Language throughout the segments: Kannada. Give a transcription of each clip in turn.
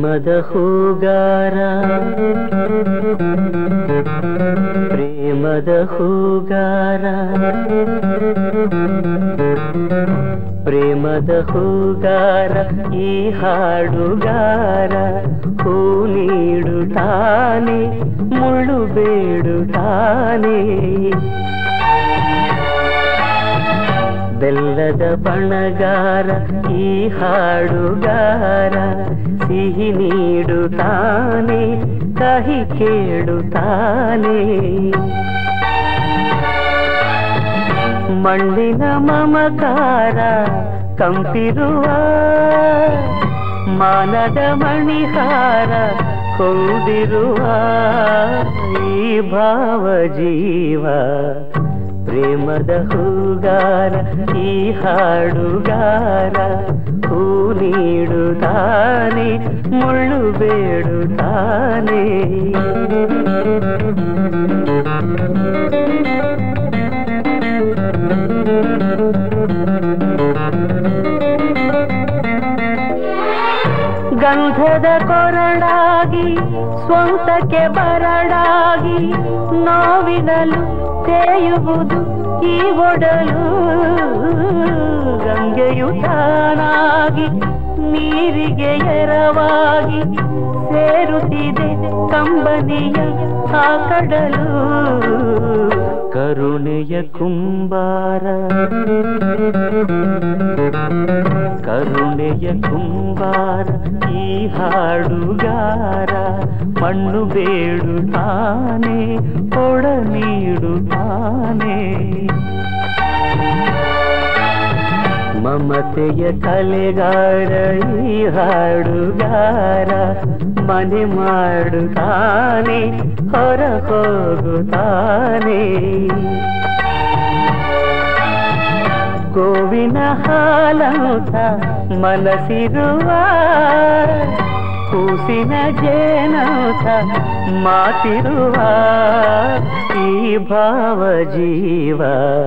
ಪ್ರೇಮದ ಹೂಗಾರ ಪ್ರೇಮದ ಹೂಗಾರ ಪ್ರೇಮದ ಹೂಗಾರ ಈ ಹಾಡುಗಾರ ಹೂ ನೀಡುತ್ತಾನೆ ಮುಳ್ಳು ಬೇಡುತ್ತಾನೆ ಬೆಲ್ಲದ ಬಣಗಾರ ಈ ಹಾಡುಗಾರ ಸಿಹಿ ನೀಡುತ್ತಾನೆ ಕಹಿ ಕೇಳುತ್ತಾನೆ ಮಣ್ಣಿನ ಮಮಕಾರ ಕಂಪಿರುವ ಮಾನದ ಮಣಿಹಾರ ಹೊಂದಿರುವ ಈ ಭಾವ ಜೀವ ಪ್ರೇಮದ ಹೂಗಾರ ಈ ಹಾಡುಗಾರ ಹೂ ನೀಡುತ್ತಾನೆ ಮುಳ್ಳು ಬೇಡುತ್ತಾನೆ ಗಂಧದ ಕೊರಡಾಗಿ ಸ್ವಂತಕ್ಕೆ ಬರಡಾಗಿ ನೋವಿನಲು ತೇಯುವುದು ಈ ಒಡಲು ಗಂಗೆಯು ತಾನಾಗಿ ನೀರಿಗೆ ಎರವಾಗಿ ಸೇರುತ್ತಿದೆ ಕಂಬನಿಯ ಆ ಕಡಲು ಕರುಣೆಯ ಕುಂಬಾರ ಕರುಣೆಯ ಕುಂಬಾರ ಈ ಹಾಡುಗಾರ ಮಣ್ಣು ಬೇಡುತ್ತಾನೆ ಕೊಡ ನೀಡುತ್ತಾನೆ ಮಮತೆಯ ಕಲೆಗಾರ ಈ ಹಾಡುಗಾರ ಮನೆ ಮಾಡುತ್ತಾನೆ ಹೊರ ಹೋಗುತ್ತಾನೆ ಗೋವಿನ ಹಾಲಂತ ಮನಸಿರುವ ಕೂಸಿನ ಜೇನಂತ ಮಾತಿರುವ ಈ ಭಾವ ಜೀವ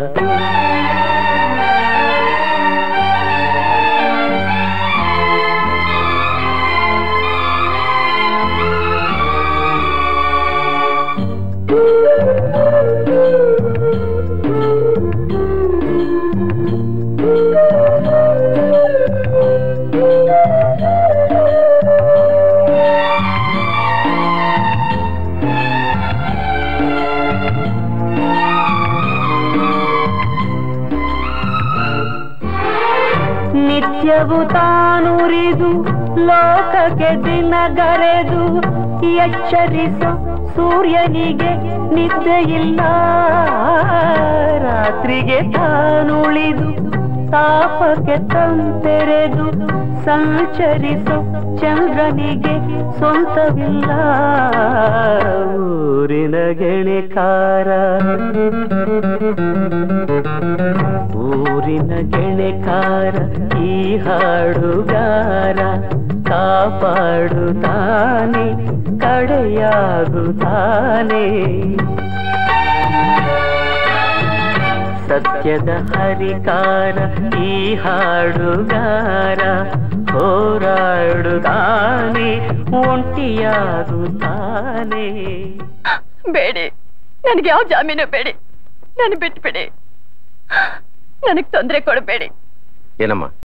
ನಿತ್ಯವು ತಾನುರಿದು ಲೋಕಕ್ಕೆ ದಿನಗರೆದು ಎಚ್ಚರಿಸೋ ಸೂರ್ಯನಿಗೆ ನಿದ್ದೆಯಿಲ್ಲ ರಾತ್ರಿಗೆ ತಾನುಳಿದು ತಾಪಕ್ಕೆ ತಂತೆರೆದು ಸಂಚರಿಸೋ ಚಂದ್ರನಿಗೆ ಸ್ವಂತವಿಲ್ಲ ಊರಿನ ಗೆಣೆಕಾರ ಊರಿನ ಗೆಣೆಕಾರ ಈ ಹಾಡುಗಾರ ಕಾಪಾಡುತ್ತಾನೆ ಕಡೆಯಾಗುತ್ತಾನೆ ಸತ್ಯದ ಹರಿಕಾರ ಈ ಹಾಡುಗಾರ ಹೋರಾಡುತ್ತಾನೆ ಒಂಟಿಯಾಗುತ್ತಾನೆ ಬೇಡಿ ನನಗೆ ಯಾವ ಜಾಮೀನು ಬೇಡಿ ನಾನು ಬಿಟ್ಬಿಡಿ ನನಗ್ ತೊಂದರೆ ಕೊಡಬೇಡಿ ಏನಮ್ಮ